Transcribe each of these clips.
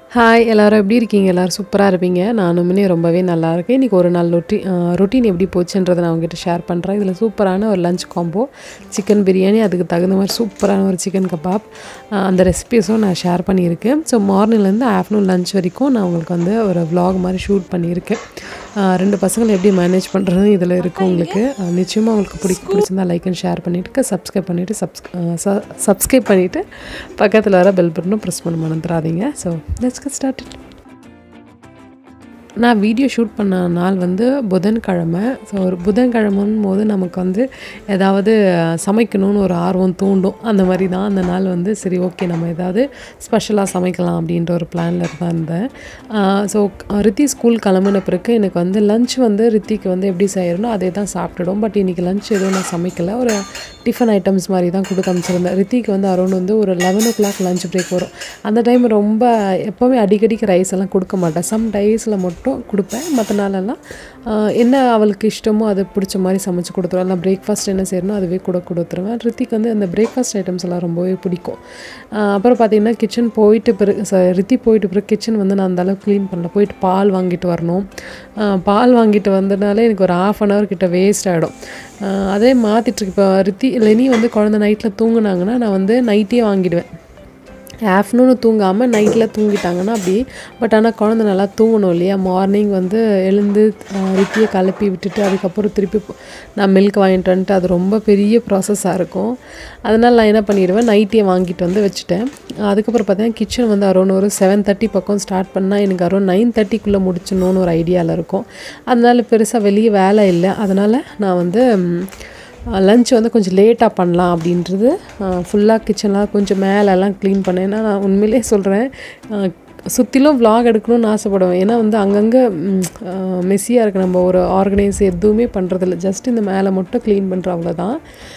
hi எல்லாரும் எப்படி இருக்கீங்க எல்லோரும் சூப்பராக இருப்பீங்க நானுமே ரொம்பவே நல்லா இருக்கேன் இன்றைக்கி ஒரு நாள் ரொட்டி ரொட்டீன் எப்படி போச்சுன்றதை நான் உங்ககிட்ட ஷேர் பண்ணுறேன் இதில் சூப்பரான ஒரு லஞ்ச் காம்போ சிக்கன் பிரியாணி அதுக்கு தகுந்த மாதிரி சூப்பரான ஒரு சிக்கன் கபாப் அஹ் அந்த ரெசிபீஸும் நான் ஷேர் பண்ணியிருக்கேன் ஸோ மார்னிங்லேருந்து ஆஃப்டர்நூன் லஞ்ச் வரைக்கும் நான் உங்களுக்கு வந்து ஒரு vlog மாதிரி ஷூட் பண்ணியிருக்கேன் அஹ் ரெண்டு பசங்களை எப்படி மேனேஜ் பண்ணுறது இதில் இருக்குது உங்களுக்கு அஹ் நிச்சயமாக உங்களுக்கு பிடிக்க பிடிச்சிருந்தா லைக் அண்ட் ஷேர் பண்ணிவிட்டு சப்ஸ்கிரைப் பண்ணிவிட்டு சப்ஸ் சப்ஸ்கிரைப் பண்ணிவிட்டு பக்கத்தில் வர பெல் பட்டனும் ப்ரெஸ் பண்ண மறந்துடாதீங்க ஸோ லெட்ஸ் கெட் ஸ்டார்டட் நான் வீடியோ ஷூட் பண்ண நாள் வந்து புதன்கிழமை ஸோ ஒரு புதன்கிழமைன் போது நமக்கு வந்து ஏதாவது அஹ், சமைக்கணும்னு ஒரு ஆர்வம் தூண்டும் அந்த மாதிரி தான் அந்த நாள் வந்து சரி ஓகே நம்ம ஏதாவது ஸ்பெஷலாக சமைக்கலாம் அப்படின்ற ஒரு பிளானில் தான் இருந்தேன் ஸோ ரித்தி ஸ்கூல் கிளம்புன பிறகு எனக்கு வந்து லஞ்ச் வந்து ரித்திக்கு வந்து எப்படி செய்யறனோ அதே தான் சாப்பிட்டுடும் பட் இன்றைக்கி லஞ்ச் எதுவும் நான் சமைக்கல ஒரு டிஃபன் ஐட்டம்ஸ் மாதிரி தான் கொடுத்து அனுப்பிச்சிருந்தேன் ரித்திக்கு வந்து அரௌண்ட் வந்து ஒரு eleven o'clock lunch break வரும் அந்த டைம் ரொம்ப எப்போவுமே அடிக்கடிக்கு ரைஸ் எல்லாம் கொடுக்க மாட்டேன் சம் டேஸில் மட்டும் கொடுப்பேன் மற்ற நாளெல்லாம் ஆஹ், என்ன அவளுக்கு இஷ்டமோ அது பிடிச்ச மாதிரி சமைச்சு கொடுத்துருவேன் நான் பிரேக்ஃபாஸ்ட் என்ன செய்யணும் அதுவே கூட கொடுத்துருவேன் ரித்திக்கு வந்து அந்த பிரேக்ஃபாஸ்ட் ஐட்டம்ஸ் எல்லாம் ரொம்பவே பிடிக்கும் ஆஹ், அப்புறம் பார்த்தீங்கன்னா கிச்சன் போயிட்டு பிறகு ச- ரித்தி போயிட்டு பிறகு கிச்சன் வந்து நான் அந்த அளவுக்கு க்ளீன் பண்ணல போயிட்டு பால் வாங்கிட்டு வரணும் ஆஹ், பால் வாங்கிட்டு வந்தனாலே எனக்கு ஒரு ஆஃப் அன் ஹவர் கிட்ட வேஸ்ட் ஆகிடும் அதே மாற்றிட்டு இப்போ ரித்தி லெனி வந்து குழந்தை நைட்டில் தூங்குனாங்கன்னா நான் வந்து நைட்டே வாங்கிடுவேன் ஆஃப்டர்நூனு தூங்காமல் நைட்டில் தூங்கிட்டாங்கன்னா அப்படி பட் ஆனால் குழந்தை நல்லா தூங்கணும் இல்லையா மார்னிங் வந்து எழுந்து ஆஹ், ரித்தியை கிளப்பி விட்டுட்டு அதுக்கப்புறம் திருப்பி போ- நான் மில்க் வாங்கிட்டு வந்துட்டு அது ரொம்ப பெரிய ப்ராசஸாக இருக்கும் அதனால் நான் என்ன பண்ணிடுவேன் நைட்டே வாங்கிட்டு வந்து வச்சுட்டேன் அதுக்கப்புறம் பார்த்தீங்கன்னா கிச்சன் வந்து அரௌண்ட் ஒரு செவன் தேர்ட்டி பக்கம் ஸ்டார்ட் பண்ணால் எனக்கு அரௌண்ட் நைன் தேர்ட்டிக்குள்ளே முடிச்சிடணும்னு ஒரு ஐடியாவில் இருக்கும் அதனால பெருசாக வெளியே வேலை இல்லை அதனால் நான் வந்து ம், லஞ்ச் வந்து கொஞ்சம் லேட்டாக பண்ணலாம் அப்படின்றது ஃபுல்லாக கிச்சன்லாம் கொஞ்சம் மேலெல்லாம் க்ளீன் பண்ணேன் ஏன்னா நான் உண்மையிலே சொல்கிறேன் சுற்றிலும் vlog எடுக்கணும்னு ஆசைப்படுவேன் ஏன்னா வந்து அங்கங்கே மெஸ்ஸியாக இருக்குது நம்ம ஒரு ஆர்கனைஸ் எதுவுமே பண்ணுறதில்ல ஜஸ்ட் இந்த மேலே மட்டும் க்ளீன் பண்ணுற அவ்வளோதான்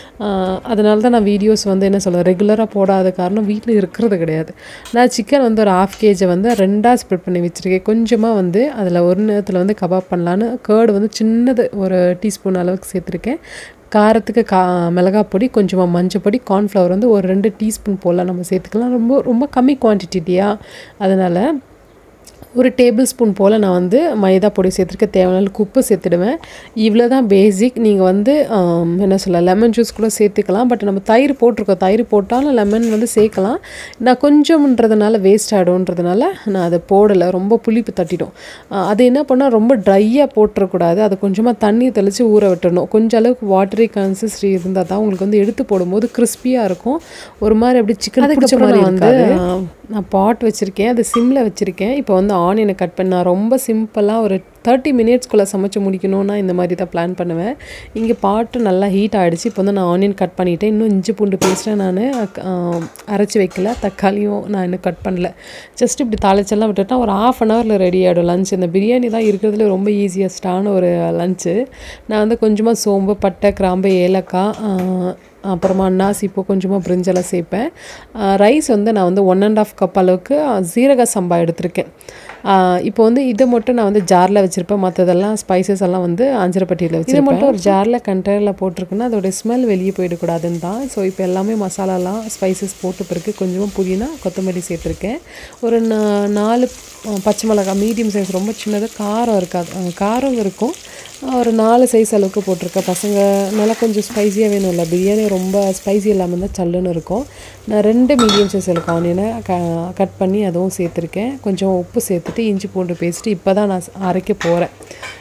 அதனால தான் நான் வீடியோஸ் வந்து என்ன சொல்ல ரெகுலராக போடாத காரணம் வீட்டில் இருக்கிறது கிடையாது நான் சிக்கன் வந்து ஒரு ஹாஃப் கேஜை வந்து ரெண்டாக ஸ்ப்ரெட் பண்ணி வச்சுருக்கேன் கொஞ்சமாக வந்து அதில் ஒரு நேரத்தில் வந்து கபாப் பண்ணலான்னு கேர்டு வந்து சின்னது ஒரு டீஸ்பூன் அளவுக்கு சேர்த்துருக்கேன் காரத்துக்கு கா மிளகாய் பொடி கொஞ்சமாக மஞ்சள் பொடி கார்ன்ஃப்ளவர் வந்து ஒரு ரெண்டு டீஸ்பூன் போல் நம்ம சேர்த்துக்கலாம் ரொம்ப ரொம்ப கம்மி குவான்டிட்டி இல்லையா அதனால் ஒரு டேபிள் ஸ்பூன் போல் நான் வந்து மைதா பொடி சேர்த்துருக்க தேவையான அளவுக்கு உப்பு சேர்த்துடுவேன் இவ்வளோ தான் பேசிக் நீங்கள் வந்து ஆம், என்ன சொல்ல லெமன் ஜூஸ் கூட சேர்த்துக்கலாம் பட் நம்ம தயிர் போட்டிருக்கோம் தயிர் போட்டாலும் லெமன் வந்து சேர்க்கலாம் நான் கொஞ்சம்ன்றதுனால வேஸ்ட் ஆகிடும்ன்றதுனால நான் அதை போடலை ரொம்ப புளிப்பு தட்டிடும் ஆ, அது என்ன பண்ணால் ரொம்ப ட்ரையாக போட்டுறக்கூடாது அதை கொஞ்சமாக தண்ணி தெளித்து ஊற விட்டுறணும் கொஞ்சம் அளவுக்கு வாட்டரி கன்சிஸ்டி இருந்தால் தான் உங்களுக்கு வந்து எடுத்து போடும்போது கிறிஸ்பியாக இருக்கும் ஒரு மாதிரி அப்படி சிக்கன் பிடிச்ச மாதிரி வந்து நான் பாட் வச்சுருக்கேன் அது சிம்மில் வச்சுருக்கேன் இப்போ வந்து ஆனியனை கட் பண்ண நான் ரொம்ப சிம்பிளாக ஒரு தேர்ட்டி மினிட்ஸ்க்குள்ளே சமைச்சு முடிக்கணும்னா இந்த மாதிரி தான் பிளான் பண்ணுவேன் இங்கே பாட்டு நல்லா ஹீட் ஆகிடுச்சு இப்போ வந்து நான் ஆனியன் கட் பண்ணிட்டேன் இன்னும் இஞ்சி பூண்டு பேஸ்ட்டை நான் அரைச்சி வைக்கல தக்காளியும் நான் இன்னும் கட் பண்ணல ஜஸ்ட் இப்படி தாளிச்செல்லாம் விட்டுட்டா ஒரு ஆஃப் அன் ஹவரில் ரெடி ஆகிடும் லஞ்ச் இந்த பிரியாணி தான் இருக்கிறதுல ரொம்ப ஈஸியஸ்டான ஒரு லஞ்சு நான் வந்து கொஞ்சமாக சோம்பு பட்டை கிராம்பு ஏலக்காய் ஆஹ், அப்புறமா அன்னாசி இப்போ கொஞ்சமாக பிரிஞ்செல்லாம் சேர்ப்பேன் ரைஸ் வந்து நான் வந்து ஒன் அண்ட் ஆஃப் கப் அளவுக்கு அஹ், சீரக சம்பா எடுத்திருக்கேன் ஆஹ், இப்போ வந்து இதை மட்டும் நான் வந்து ஜாரில் வச்சுருப்பேன் மற்றதெல்லாம் ஸ்பைசஸ் எல்லாம் வந்து அஞ்சரைப்பட்டியில் வச்சுருப்பேன் மட்டும் ஒரு ஜாரில் கண்டெய்னரில் போட்டிருக்குன்னா அதோட ஸ்மெல் வெளியே போயிடக்கூடாதுன்னு தான் ஸோ இப்போ எல்லாமே மசாலாலாம் ஸ்பைசஸ் போட்ட பிறகு கொஞ்சமாக புதினா கொத்தமல்லி சேர்த்துருக்கேன் ஒரு நா- நாலு அஹ், பச்சை மிளகாய் மீடியம் சைஸ் ரொம்ப சின்னது காரம் இருக்காது அஹ், காரம் இருக்கும் ஒரு நாலு சைஸ் அளவுக்கு போட்டிருக்கேன் பசங்க நல்லா கொஞ்சம் ஸ்பைஸியாக வேணும்ல பிரியாணி ரொம்ப ஸ்பைசி இல்லாமல் இருந்தால் சல்லுன்னு இருக்கும் நான் ரெண்டு மீடியம் சைஸ் அளவுக்கு ஆனியனை க கட் பண்ணி அதுவும் சேர்த்துருக்கேன் கொஞ்சம் உப்பு சேர்த்துட்டு இஞ்சி பூண்டு பேஸ்ட்டு இப்போ தான் நான் அரைக்க போகிறேன்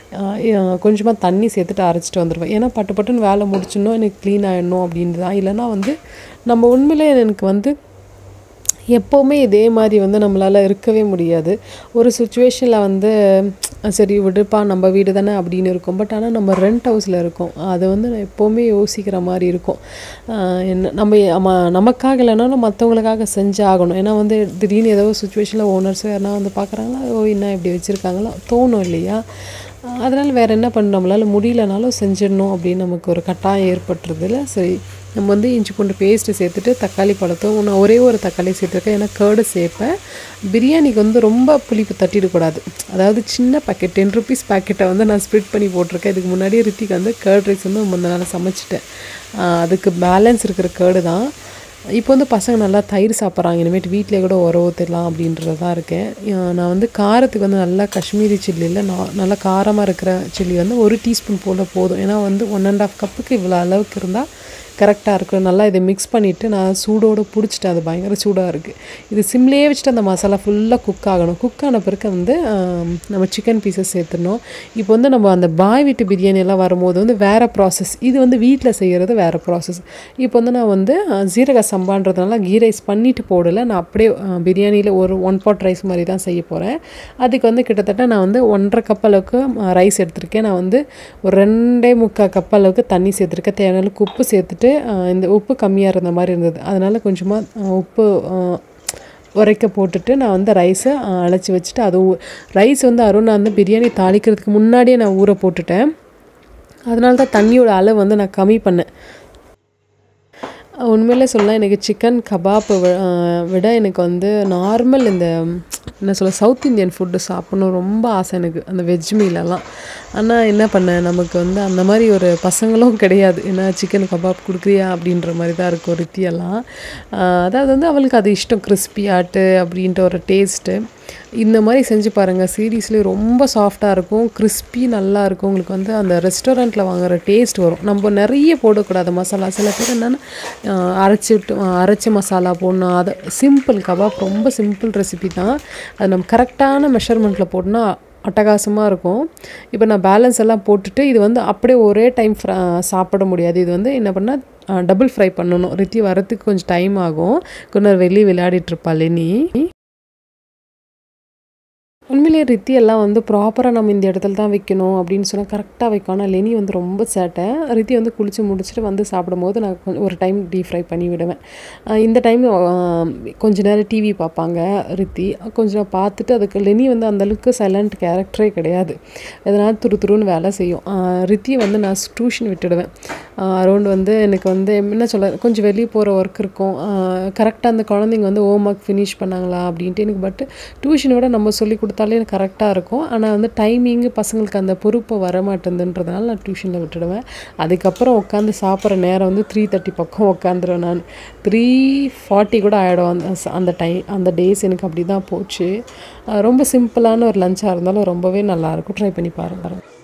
கொஞ்சமாக தண்ணி சேர்த்துட்டு அரைச்சிட்டு வந்துடுவேன் ஏன்னா பட்டு பட்டுன்னு வேலை முடிச்சிடணும் எனக்கு க்ளீன் ஆகிடணும் அப்படின்னு தான் இல்லைன்னா வந்து நம்ம உண்மையிலே எனக்கு வந்து எப்போவுமே இதே மாதிரி வந்து நம்மளால் இருக்கவே முடியாது ஒரு சுச்சுவேஷனில் வந்து அஹ் சரி விடுப்பா நம்ம வீடு தானே அப்படின்னு இருக்கும் பட் ஆனால் நம்ம ரெண்ட் ஹவுஸில் இருக்கோம் அது வந்து நான் எப்போவுமே யோசிக்கிற மாதிரி இருக்கும் அஹ் என்ன நம்ம நம்ம நமக்காக இல்லைனாலும் மற்றவங்களுக்காக செஞ்சு ஆகணும் ஏன்னா வந்து திடீர்னு ஏதோ சுச்சுவேஷனில் ஓனர்ஸ் யாருனா வந்து பார்க்குறாங்களா ஓ என்ன இப்படி வச்சுருக்காங்களா தோணும் இல்லையா அதனால் வேறு என்ன பண்ண நம்மளால் முடியலனாலும் செஞ்சிடணும் அப்படின்னு நமக்கு ஒரு கட்டாயம் ஏற்பட்டுறதுல சரி நம்ம வந்து இஞ்சி பூண்டு பேஸ்ட்டு சேர்த்துட்டு தக்காளி பழத்தும் நான் ஒரே ஒரு தக்காளி சேர்த்துருக்கேன் ஏன்னா கேர்டு சேர்ப்பேன் பிரியாணிக்கு வந்து ரொம்ப புளிப்பு தட்டிடக்கூடாது அதாவது சின்ன பாக்கெட் டென் ருபீஸ் பாக்கெட்டை வந்து நான் ஸ்ப்ளிட் பண்ணி போட்டிருக்கேன் இதுக்கு முன்னாடியே ரித்திக்கு வந்து கேர்ட் ரைஸ் வந்து முந்தின நாள் சமைச்சிட்டேன் ஆஹ் அதுக்கு பேலன்ஸ் இருக்கிற கேர்டு தான் இப்போ வந்து பசங்க நல்லா தயிர் சாப்பிட்றாங்க இனிமேட்டு வீட்டிலே கூட உர ஊற்றிடலாம் அப்படின்றதான் இருக்கேன் அஹ் நான் வந்து காரத்துக்கு வந்து நல்லா காஷ்மீரி சில்லியில் நான் நல்லா காரமாக இருக்கிற சில்லி வந்து ஒரு டீஸ்பூன் போல் போதும் ஏன்னா வந்து ஒன் அண்ட் ஆஃப் கப்புக்கு இவ்வளோ அளவுக்கு இருந்தால் கரெக்டாக இருக்கும் நல்லா இதை மிக்ஸ் பண்ணிவிட்டு நான் சூடோடு பிடிச்சிட்டேன் அது பயங்கர சூடாக இருக்குது இது சிம்லேயே வச்சுட்டு அந்த மசாலா ஃபுல்லாக குக் ஆகணும் குக் ஆன பிறகு வந்து ஆம், நம்ம சிக்கன் பீசஸ் சேர்த்துடணும் இப்போ வந்து நம்ம அந்த பாய் வீட்டு பிரியாணி எல்லாம் வரும்போது வந்து வேறு ப்ராசஸ் இது வந்து வீட்டில் செய்கிறது வேறு ப்ராசஸ் இப்போ வந்து நான் வந்து அஹ், ஜீரக சம்பான்றதுனால கீ ரைஸ் பண்ணிட்டு போடலை நான் அப்படியே பிரியாணியில் ஒரு ஒன் பாட் ரைஸ் மாதிரி தான் செய்ய போகிறேன் அதுக்கு வந்து கிட்டத்தட்ட நான் வந்து ஒன்றரை கப் அளவுக்கு ரைஸ் எடுத்திருக்கேன் நான் வந்து ஒரு ரெண்டே முக்கால் கப் அளவுக்கு தண்ணி சேர்த்துருக்கேன் தேவையான அளவுக்கு உப்பு சேர்த்துட்டு அஹ், இந்த உப்பு கம்மியாக இருந்த மாதிரி இருந்தது அதனால் கொஞ்சமாக உப்பு அஹ், உரைக்க போட்டுட்டு நான் வந்து ரைஸை அழைச்சி வச்சுட்டு அது ரைஸ் வந்து அருண் நான் வந்து பிரியாணி தாளிக்கிறதுக்கு முன்னாடியே நான் ஊற போட்டுட்டேன் அதனால தான் தண்ணியோட அளவு வந்து நான் கம்மி பண்ணேன் உண்மையிலே சொல்லலாம் எனக்கு சிக்கன் கபாப் விட எனக்கு வந்து நார்மல் இந்த என்ன சொல்ல சவுத் இந்தியன் ஃபுட்டு சாப்பிடணும் ரொம்ப ஆசை எனக்கு அந்த வெஜ் மீலெல்லாம் ஆனால் என்ன பண்ணேன் நமக்கு வந்து அந்த மாதிரி ஒரு பசங்களும் கிடையாது ஏன்னா சிக்கன் கபாப் கொடுக்குறியா அப்படின்ற மாதிரி தான் இருக்கும் ரித்தியெல்லாம் ஆஹ் அதாவது வந்து அவளுக்கு அது இஷ்டம் crispy ஆட்டு அப்படின்ற ஒரு டேஸ்ட்டு இந்த மாதிரி செஞ்சு பாருங்கள் சீரீஸ்லேயே ரொம்ப சாஃப்டாக இருக்கும் கிறிஸ்பி நல்லா இருக்கும் உங்களுக்கு வந்து அந்த ரெஸ்டாரண்ட்டில் வாங்குற டேஸ்ட் வரும் நம்ம நிறைய போடக்கூடாது மசாலா சில பேர் என்னென்னா அரைச்சி விட்டு அரைச்ச மசாலா போடணும் அதை சிம்பிள் கபாப் ரொம்ப சிம்பிள் ரெசிபி தான் அது நம்ம கரெக்டான மெஷர்மெண்ட்டில் போட்டோம்னா அட்டகாசமாக இருக்கும் இப்போ நான் பேலன்ஸ் எல்லாம் போட்டுட்டு இது வந்து அப்படியே ஒரே டைம் சாப்பிட முடியாது இது வந்து என்ன பண்ணால் டபுள் ஃப்ரை பண்ணணும் ரித்தி வரத்துக்கு கொஞ்சம் டைம் ஆகும் கொஞ்சம் வெளியே விளையாடிட்டு இருப்பா லெனி உண்மையிலேயே ரித்தி எல்லாம் வந்து ப்ராப்பராக நம்ம இந்த இடத்துல தான் வைக்கணும் அப்படின்னு சொன்னால் கரெக்டாக வைக்கும் ஆனால் லெனி வந்து ரொம்ப சேட்டை ரித்தி வந்து குளித்து முடிச்சுட்டு வந்து சாப்பிடும்போது நான் கொஞ்சம் ஒரு டைம் டீப் ஃப்ரை பண்ணி விடுவேன் ஆஹ் இந்த டைம் கொஞ்ச நேரம் டிவி பார்ப்பாங்க ரித்தி கொஞ்சம் நேரம் பார்த்துட்டு அதுக்கு லெனி வந்து அந்தளவுக்கு சைலண்ட் கேரக்டரே கிடையாது எதனால் துரு துருன்னு வேலை செய்யும் ஆஹ் ரித்தியை வந்து நான் டியூஷன் விட்டுடுவேன் அரௌண்ட் வந்து எனக்கு வந்து என்ன சொல்ல கொஞ்சம் வெளியே போகிற ஒர்க் இருக்கும் கரெக்டாக அந்த குழந்தைங்க வந்து ஹோம் ஒர்க் ஃபினிஷ் பண்ணாங்களா அப்படின்ட்டு எனக்கு பட் டியூஷனை விட நம்ம சொல்லி கொடுத்தாலே எனக்கு கரெக்டாக இருக்கும் ஆனால் வந்து டைமிங்கு பசங்களுக்கு அந்த பொறுப்பை வர மாட்டேங்குதுன்றதுனால நான் டியூஷனில் விட்டுடுவேன் அதுக்கப்புறம் உட்காந்து சாப்பிட்ற நேரம் வந்து த்ரீ தேர்ட்டி பக்கம் உட்காந்துருவேன் நான் த்ரீ ஃபார்ட்டி கூட ஆகிடும் அந்த ச- அந்த டைம் அந்த டேஸ் எனக்கு அப்படி தான் போச்சு அஹ் ரொம்ப சிம்பிளான ஒரு லஞ்சாக இருந்தாலும் ரொம்பவே நல்லாயிருக்கும் ட்ரை பண்ணி பாருங்க